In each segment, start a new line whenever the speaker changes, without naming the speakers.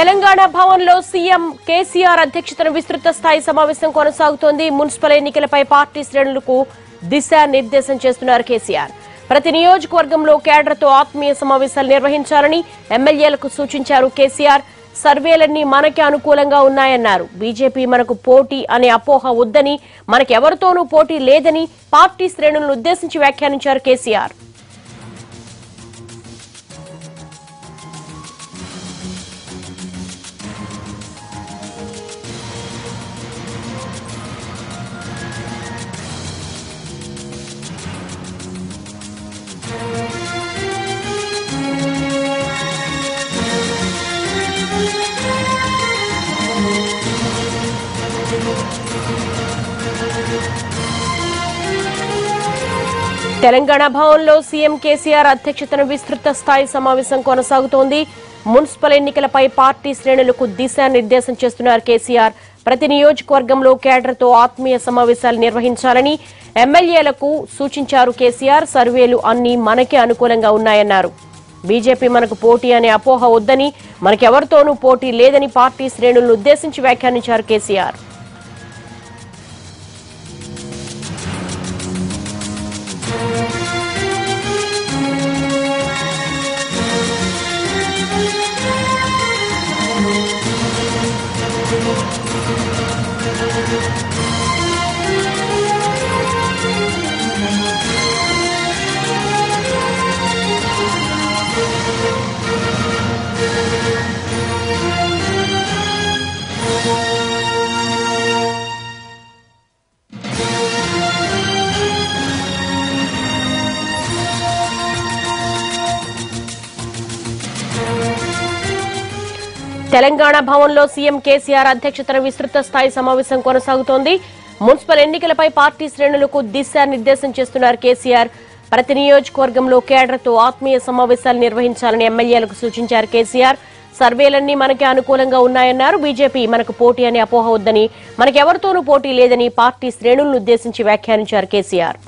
తెలంగాణ భవన్లో సీఎం కేసీఆర్ అధ్యక్షతన విస్తృత స్థాయి సమావేశం కొనసాగుతోంది మున్సిపల్ ఎన్నికలపై పార్టీ శ్రేణులకు దిశానిర్దేశం చేస్తున్నారు కేసీఆర్ ప్రతి నియోజకవర్గంలో కేడర్తో ఆత్మీయ సమావేశాలు నిర్వహించాలని ఎమ్మెల్యేలకు సూచించారు కేసీఆర్ సర్వేలన్నీ మనకి అనుకూలంగా ఉన్నాయన్నారు బీజేపీ మనకు పోటీ అనే అపోహ వద్దని మనకెవరితోనూ పోటీ లేదని పార్టీ శ్రేణులను ఉద్దేశించి వ్యాఖ్యానించారు కేసీఆర్ తెలంగాణ భవన్లో సీఎం కేసీఆర్ అధ్యక్షతన విస్తృత స్థాయి సమావేశం కొనసాగుతోంది మున్సిపల్ ఎన్నికలపై పార్టీ శ్రేణులకు దిశానిర్దేశం చేస్తున్నారు కేసీఆర్ ప్రతి నియోజకవర్గంలో కేడర్తో ఆత్మీయ సమావేశాలు నిర్వహించాలని ఎమ్మెల్యేలకు సూచించారు కేసీఆర్ సర్వేలు అన్ని మనకే అనుకూలంగా ఉన్నాయన్నారు బీజేపీ మనకు పోటీ అనే అపోహ వద్దని మనకెవరితోనూ పోటీ లేదని పార్టీ శ్రేణులను ఉద్దేశించి వ్యాఖ్యానించారు కేసీఆర్ తెలంగాణ భవన్లో సీఎం కేసీఆర్ అధ్యక్షతన విస్తృత స్థాయి సమావేశం కొనసాగుతోంది మున్సిపల్ ఎన్నికలపై పార్టీ శ్రేణులకు దిశానిర్దేశం చేస్తున్నారు కేసీఆర్ ప్రతి నియోజకవర్గంలో కేడర్తో ఆత్మీయ సమావేశాలు నిర్వహించాలని ఎమ్మెల్యేలకు సూచించారు కేసీఆర్ సర్వేలన్నీ మనకి అనుకూలంగా ఉన్నాయన్నారు బీజేపీ మనకు పోటీ అనే అపోహ వద్దని మనకెవరితోనూ పోటీ లేదని పార్టీ శ్రేణులను ఉద్దేశించి వ్యాఖ్యానించారు కేసీఆర్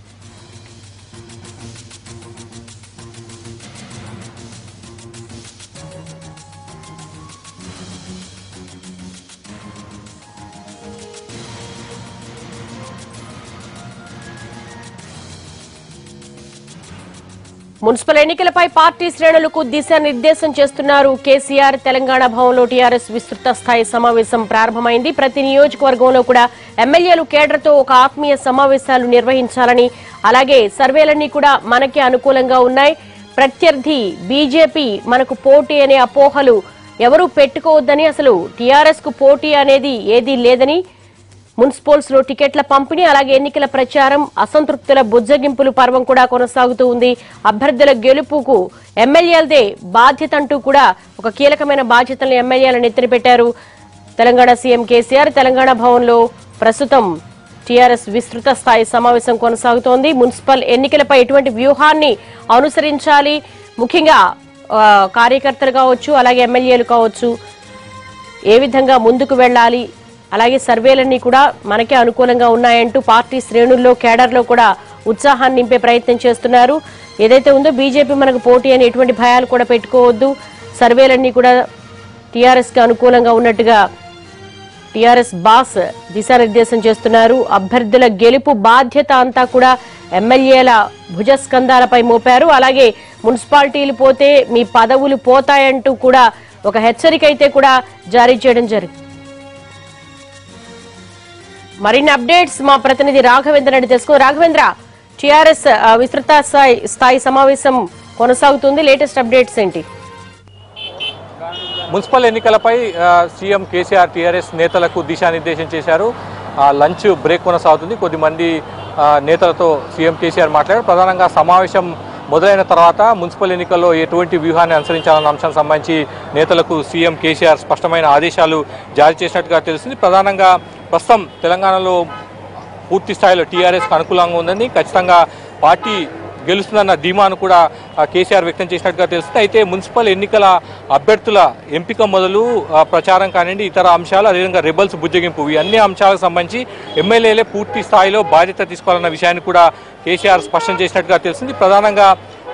మున్సిపల్ ఎన్నికలపై పార్టీ శ్రేణులకు దిశానిర్దేశం చేస్తున్నారు కేసీఆర్ తెలంగాణ భవన్లో టీఆర్ఎస్ విస్తృత స్థాయి సమావేశం ప్రారంభమైంది ప్రతి నియోజకవర్గంలో కూడా ఎమ్మెల్యేలు కేడర్తో ఒక ఆత్మీయ సమావేశాలు నిర్వహించాలని అలాగే సర్వేలన్నీ కూడా మనకి అనుకూలంగా ఉన్నాయి ప్రత్యర్థి బీజేపీ మనకు పోటీ అనే అపోహలు ఎవరూ పెట్టుకోవద్దని అసలు టీఆర్ఎస్ కు పోటీ అనేది ఏదీ లేదని మున్సిపల్స్ లో టికెట్ల పంపిణీ అలాగే ఎన్నికల ప్రచారం అసంతృప్తుల బుజ్జగింపులు పర్వం కూడా కొనసాగుతూ ఉంది అభ్యర్థుల గెలుపుకు ఎమ్మెల్యేలదే బాధ్యత అంటూ కూడా ఒక కీలకమైన బాధ్యతలను ఎమ్మెల్యేలను ఎత్తిన పెట్టారు తెలంగాణ సీఎం కేసీఆర్ తెలంగాణ భవన్లో ప్రస్తుతం టీఆర్ఎస్ విస్తృత స్థాయి సమావేశం కొనసాగుతోంది మున్సిపల్ ఎన్నికలపై ఎటువంటి వ్యూహాన్ని అనుసరించాలి ముఖ్యంగా ఆ, కార్యకర్తలు కావచ్చు అలాగే ఎమ్మెల్యేలు కావచ్చు ఏ విధంగా ముందుకు వెళ్ళాలి అలాగే సర్వేలన్నీ కూడా మనకే అనుకూలంగా ఉన్నాయంటూ పార్టీ శ్రేణుల్లో కేడర్లో కూడా ఉత్సాహాన్ని నింపే ప్రయత్నం చేస్తున్నారు ఏదైతే ఉందో బీజేపీ మనకు పోటీ అని ఎటువంటి భయాలు కూడా పెట్టుకోవద్దు సర్వేలన్నీ కూడా టీఆర్ఎస్ కి అనుకూలంగా ఉన్నట్టుగా టీఆర్ఎస్ బాస్ దిశానిర్దేశం చేస్తున్నారు అభ్యర్థుల గెలుపు బాధ్యత అంతా కూడా ఎమ్మెల్యేల భుజస్కంధాలపై మోపారు అలాగే మున్సిపాలిటీలు పోతే మీ పదవులు పోతాయంటూ కూడా ఒక హెచ్చరిక అయితే కూడా జారీ చేయడం జరిగింది మరిన్ని అప్డేట్స్ మా ప్రతినిధి రాఘవేంద్ర రెడ్డి తెలుసుకో రాఘవేంద్ర టిఆర్ఎస్ విస్తృత స్థాయి స్థాయి సమావేశం కొనసాగుతుంది లేటెస్ట్ అప్డేట్స్ ఏంటి
మున్సిపల్ ఎన్నికలపై ఆ, సీఎం కేసీఆర్ టీఆర్ఎస్ నేతలకు దిశానిర్దేశం చేశారు ఆ, లంచ్ బ్రేక్ కొనసాగుతుంది కొద్దిమంది ఆ, నేతలతో సీఎం కేసీఆర్ మాట్లాడారు ప్రధానంగా సమావేశం మొదలైన తర్వాత మున్సిపల్ ఎన్నికల్లో ఎటువంటి వ్యూహాన్ని అనుసరించాలన్న అంశానికి సంబంధించి నేతలకు సీఎం కేసీఆర్ స్పష్టమైన ఆదేశాలు జారీ చేసినట్టుగా తెలిసింది ప్రధానంగా ప్రస్తుతం తెలంగాణలో పూర్తి స్థాయిలో టీఆర్ఎస్కి అనుకూలంగా ఉందని ఖచ్చితంగా పార్టీ గెలుస్తుందన్న ధీమాను కూడా ఆ, కేసీఆర్ వ్యక్తం చేసినట్టుగా తెలుస్తుంది అయితే మున్సిపల్ ఎన్నికల అభ్యర్థుల ఎంపిక మొదలు ఆ, ప్రచారం కానివ్వండి ఇతర అంశాలు అదేవిధంగా రెబల్స్ బుజ్జగింపు ఈ అన్ని అంశాలకు సంబంధించి ఎమ్మెల్యేలే పూర్తి స్థాయిలో బాధ్యత తీసుకోవాలన్న విషయాన్ని కూడా కేసీఆర్ స్పష్టం చేసినట్టుగా తెలిసింది ప్రధానంగా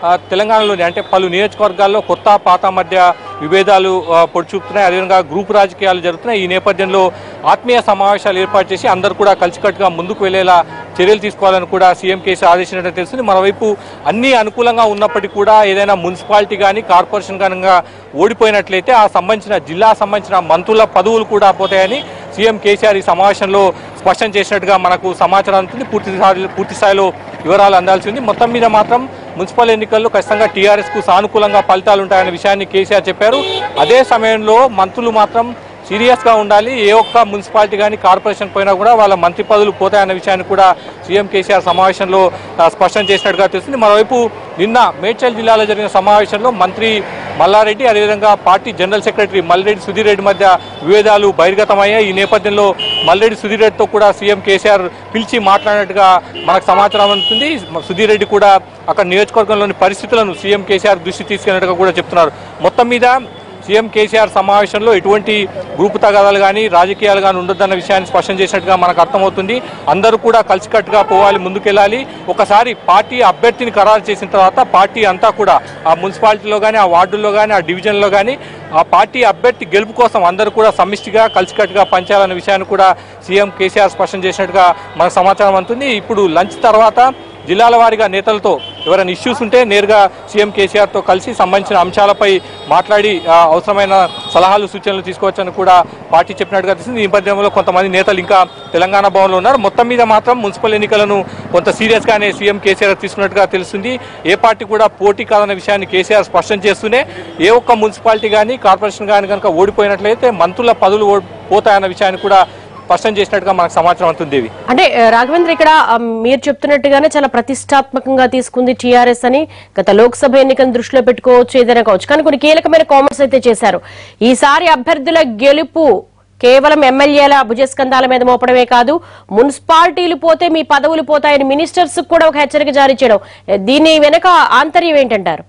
ఆ, తెలంగాణలోని అంటే పలు నియోజకవర్గాల్లో కొత్త పాత మధ్య విభేదాలు ఆ, పొడి చూపుతున్నాయి అదేవిధంగా గ్రూప్ రాజకీయాలు జరుగుతున్నాయి ఈ నేపథ్యంలో ఆత్మీయ సమావేశాలు ఏర్పాటు చేసి అందరూ కూడా కలిసికట్టుగా ముందుకు వెళ్లేలా చర్యలు తీసుకోవాలని కూడా సీఎం కేసీ ఆదేశించినట్టు తెలిసింది మరోవైపు అన్ని అనుకూలంగా ఉన్నప్పటికీ కూడా ఏదైనా మున్సిపాలిటీ కానీ కార్పొరేషన్ కనుక ఓడిపోయినట్లయితే ఆ సంబంధించిన జిల్లా సంబంధించిన మంత్రుల పదవులు కూడా పోతాయని సీఎం కేసీఆర్ ఈ సమావేశంలో స్పష్టం చేసినట్టుగా మనకు సమాచారం అందుతుంది పూర్తి స్థాయి పూర్తి స్థాయిలో వివరాలు అందాల్సి ఉంది మొత్తం మీద మాత్రం మున్సిపల్ ఎన్నికల్లో ఖచ్చితంగా టీఆర్ఎస్ కు సానుకూలంగా ఫలితాలు ఉంటాయనే విషయాన్ని కేసీఆర్ చెప్పారు అదే సమయంలో మంత్రులు మాత్రం సీరియస్ గా ఉండాలి ఏ ఒక్క మున్సిపాలిటీ కానీ కార్పొరేషన్ పోయినా కూడా వాళ్ళ మంత్రి పదవులు పోతాయన్న విషయాన్ని కూడా సీఎం కేసీఆర్ సమావేశంలో ఆ, స్పష్టం చేసినట్టుగా తెలుస్తుంది మరోవైపు నిన్న మేడ్చల్ జిల్లాలో జరిగిన సమావేశంలో మంత్రి మల్లారెడ్డి అదేవిధంగా party general secretary Malreddy Sudheer Reddy మధ్య విభేదాలు బహిర్గతమయ్యాయి ఈ నేపథ్యంలో మల్రెడ్డి సుధీర్ రెడ్డితో కూడా సీఎం కేసీఆర్ పిలిచి మాట్లాడినట్టుగా మనకు సమాచారం అందుతుంది సుధీర్ రెడ్డి కూడా అక్కడ నియోజకవర్గంలోని పరిస్థితులను సీఎం కేసీఆర్ దృష్టి తీసుకెళ్ళినట్టుగా కూడా చెప్తున్నారు మొత్తం మీద సీఎం కేసీఆర్ సమావేశంలో ఎటువంటి గ్రూపు తగాదాలు కానీ రాజకీయాలు కానీ ఉండొద్దన్న విషయాన్ని స్పష్టం చేసినట్టుగా మనకు అర్థమవుతుంది అందరూ కూడా కలిసికట్టుగా పోవాలి ముందుకెళ్ళాలి ఒకసారి పార్టీ అభ్యర్థిని ఖరారు చేసిన తర్వాత పార్టీ అంతా కూడా ఆ మున్సిపాలిటీలో కానీ ఆ వార్డుల్లో కానీ ఆ డివిజన్లో కానీ ఆ పార్టీ అభ్యర్థి గెలుపు కోసం అందరూ కూడా సమిష్టిగా కలిసికట్టుగా పనిచేయాలన్న విషయాన్ని కూడా సీఎం కేసీఆర్ స్పష్టం చేసినట్టుగా మనకు సమాచారం అందుతుంది ఇప్పుడు లంచ్ తర్వాత జిల్లాల వారీగా నేతలతో ఎవరైనా ఇష్యూస్ ఉంటే నేరుగా సీఎం కేసీఆర్తో కలిసి సంబంధించిన అంశాలపై మాట్లాడి ఆ, అవసరమైన సలహాలు సూచనలు తీసుకోవచ్చని కూడా పార్టీ చెప్పినట్టుగా తెలిసింది ఈ నేపథ్యంలో కొంతమంది నేతలు ఇంకా తెలంగాణ భవన్లో ఉన్నారు మొత్తం మీద మాత్రం మున్సిపల్ ఎన్నికలను కొంత సీరియస్గానే సీఎం కేసీఆర్ తీసుకున్నట్టుగా తెలుస్తుంది ఏ పార్టీ కూడా పోటీ కాదన్న విషయాన్ని కేసీఆర్ స్పష్టం చేస్తూనే ఏ ఒక్క మున్సిపాలిటీ కానీ కార్పొరేషన్ కానీ కనుక ఓడిపోయినట్లయితే మంత్రుల పదవులు ఓ- పోతాయన్న విషయాన్ని కూడా స్పష్టం చేసినట్టుగా మనకు సమాచారం అవుతుంది దేవి
అంటే ఆ, రాఘవేంద్ర ఇక్కడ ఆ, మీరు చెప్తున్నట్టుగానే చాలా ప్రతిష్టాత్మకంగా తీసుకుంది టీఆర్ఎస్ అని గత లోక్సభ ఎన్నికలను దృష్టిలో పెట్టుకోవచ్చు ఏదైనా కావచ్చు కానీ కొన్ని కీలకమైన కామెంట్స్ అయితే చేశారు ఈసారి అభ్యర్థుల గెలుపు కేవలం ఎమ్మెల్యేల భుజస్కంధాల మీద మోపడమే కాదు మున్సిపాలిటీలు పోతే మీ పదవులు పోతాయని మినిస్టర్స్ కూడా ఒక హెచ్చరిక జారీ చేయడం దీని వెనక ఆంతర్యం ఏంటంటారు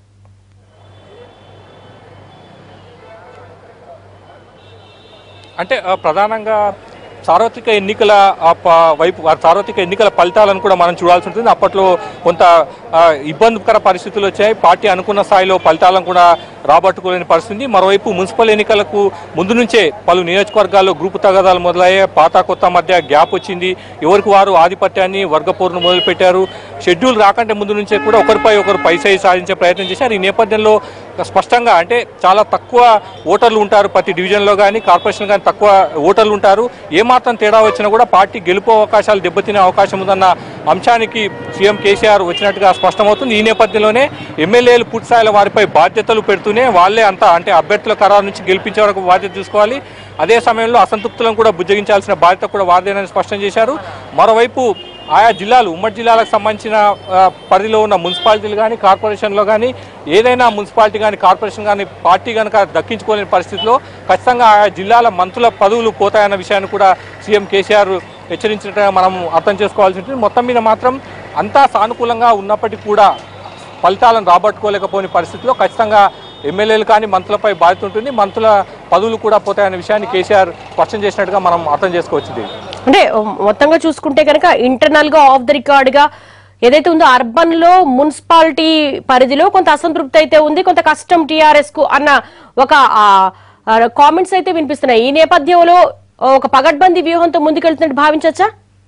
అంటే ఆ, ప్రధానంగా సార్వత్రిక ఎన్నికల ఆ, ప- వైపు ఆ సార్వత్రిక ఎన్నికల ఫలితాలను కూడా మనం చూడాల్సి ఉంటుంది అప్పట్లో కొంత ఆ, ఇబ్బందికర పరిస్థితులు వచ్చాయి పార్టీ అనుకున్న స్థాయిలో ఫలితాలను కూడా రాబట్టుకోలేని పరిస్థితి మరోవైపు మున్సిపల్ ఎన్నికలకు ముందు నుంచే పలు నియోజకవర్గాల్లో గ్రూపు తగాదాలు మొదలయ్యాయి పాత కొత్త మధ్య గ్యాప్ వచ్చింది ఎవరికి వారు ఆధిపత్యాన్ని వర్గపోరును మొదలుపెట్టారు షెడ్యూల్ రాకంటే ముందు నుంచే కూడా ఒకరిపై ఒకరు పైసై సాధించే ప్రయత్నం చేశారు ఈ నేపథ్యంలో స్పష్టంగా అంటే చాలా తక్కువ ఓటర్లు ఉంటారు ప్రతి డివిజన్లో కానీ కార్పొరేషన్ కానీ తక్కువ ఓటర్లు ఉంటారు ఏమాత్రం తేడా వచ్చినా కూడా పార్టీ గెలుపు అవకాశాలు దెబ్బతినే అవకాశం ఉందన్న అంశానికి సీఎం కేసీఆర్ వచ్చినట్టుగా స్పష్టమవుతుంది ఈ నేపథ్యంలోనే ఎమ్మెల్యేలు పూర్తి స్థాయిలో వారిపై బాధ్యతలు పెడుతూనే వాళ్ళే అంతా అంటే అభ్యర్థుల ఖరారు నుంచి గెలిపించే వరకు బాధ్యత చూసుకోవాలి అదే సమయంలో అసంతృప్తులను కూడా బుజ్జగించాల్సిన బాధ్యత కూడా వారిదేనని స్పష్టం చేశారు మరోవైపు ఆయా జిల్లాలు ఉమ్మడి జిల్లాలకు సంబంధించిన ఆ, పరిధిలో ఉన్న మున్సిపాలిటీలు కానీ కార్పొరేషన్లో కానీ ఏదైనా మున్సిపాలిటీ కానీ కార్పొరేషన్ కానీ పార్టీ కనుక దక్కించుకోలేని పరిస్థితిలో ఖచ్చితంగా ఆయా జిల్లాల మంత్రుల పదవులు పోతాయన్న విషయాన్ని కూడా సీఎం కేసీఆర్ హెచ్చరించినట్టుగా మనం అర్థం చేసుకోవాల్సి ఉంటుంది మొత్తం మీద మాత్రం అంతా సానుకూలంగా ఉన్నప్పటికీ కూడా ఫలితాలను రాబట్టుకోలేకపోని పరిస్థితిలో ఖచ్చితంగా ఎమ్మెల్యేలు కానీ మంత్రులపై బాధ్యత ఉంటుంది మంత్రుల పదవులు కూడా పోతాయనే విషయాన్ని కేసీఆర్ స్పష్టం చేసినట్టుగా మనం అర్థం చేసుకోవచ్చు దేవి.
అంటే మొత్తంగా చూసుకుంటే కనుక ఇంటర్నల్ గా ఆఫ్ ద రికార్డ్ గా ఏదైతే ఉందో అర్బన్ లో మున్సిపాలిటీ పరిధిలో కొంత అసంతృప్తి అయితే ఉంది కొంత కష్టం టిఆర్ఎస్ కు అన్న ఒక కామెంట్స్ అయితే వినిపిస్తున్నాయి ఈ నేపథ్యంలో ఒక పగడ్బందీ వ్యూహంతో ముందుకెళ్తున్నట్టు భావించవచ్చా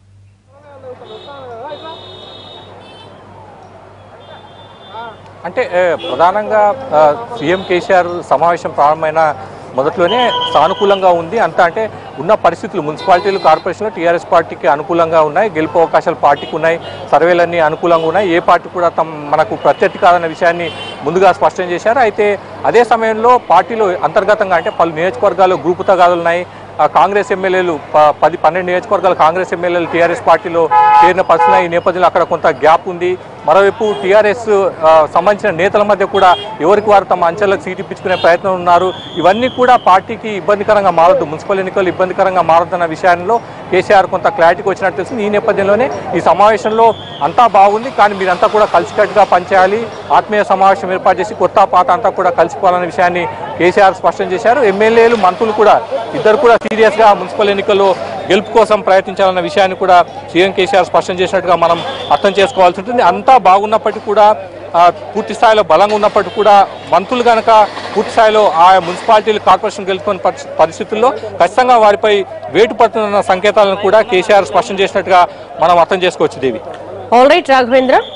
అంటే ఏ, ప్రధానంగా ఆ, సీఎం కేసీఆర్ సమావేశం ప్రారంభమైన మొదట్లోనే సానుకూలంగా ఉంది అంతా అంటే ఉన్న పరిస్థితులు మున్సిపాలిటీలు కార్పొరేషన్లు టీఆర్ఎస్ పార్టీకి అనుకూలంగా ఉన్నాయి గెలుపు అవకాశాలు పార్టీకి ఉన్నాయి సర్వేలన్నీ అనుకూలంగా ఉన్నాయి ఏ పార్టీ కూడా తమ మనకు ప్రత్యర్థి కాదన్న విషయాన్ని ముందుగా స్పష్టం చేశారు అయితే అదే సమయంలో పార్టీలో అంతర్గతంగా అంటే పలు నియోజకవర్గాల్లో గ్రూపు తగాదులు ఉన్నాయి ఆ కాంగ్రెస్ ఎమ్మెల్యేలు ప- పది పన్నెండు నియోజకవర్గాల కాంగ్రెస్ ఎమ్మెల్యేలు టీఆర్ఎస్ పార్టీలో చేరిన పరిస్థితి ఈ నేపథ్యంలో అక్కడ కొంత గ్యాప్ ఉంది మరోవైపు టీఆర్ఎస్ సంబంధించిన నేతల మధ్య కూడా ఎవరికి వారు తమ అంచెలకు సీట్ ఇప్పించుకునే ప్రయత్నం ఉన్నారు ఇవన్నీ కూడా పార్టీకి ఇబ్బందికరంగా మారద్దు మున్సిపల్ ఎన్నికలు ఇబ్బందికరంగా మారద్దన్న విషయంలో కేసీఆర్ కొంత క్లారిటీకి వచ్చినట్టు తెలిసింది ఈ నేపథ్యంలోనే ఈ సమావేశంలో అంతా బాగుంది కానీ మీరంతా కూడా కలిసికట్టుగా పనిచేయాలి ఆత్మీయ సమావేశం ఏర్పాటు చేసి కొత్త పాత అంతా కూడా కలిసిపోవాలనే విషయాన్ని కేసీఆర్ స్పష్టం చేశారు ఎమ్మెల్యేలు మంత్రులు కూడా ఇద్దరు కూడా సీరియస్గా మున్సిపల్ ఎన్నికల్లో గెలుపు కోసం ప్రయత్నించాలన్న విషయాన్ని కూడా సీఎం కేసీఆర్ స్పష్టం చేసినట్టుగా మనం అర్థం చేసుకోవాల్సి ఉంటుంది అంతా బాగున్నప్పటికీ కూడా ఆ, పూర్తి స్థాయిలో బలంగా ఉన్నప్పటికీ కూడా మంత్రులు కనుక పూర్తి స్థాయిలో ఆ మున్సిపాలిటీలు కార్పొరేషన్ గెలుచుకున్న పరిస్థి- పరిస్థితుల్లో ఖచ్చితంగా వారిపై వేటు పడుతున్న సంకేతాలను కూడా కేసీఆర్ స్పష్టం చేసినట్టుగా మనం అర్థం చేసుకోవచ్చు దేవి
ఆల్ రైట్ రాఘవేంద్ర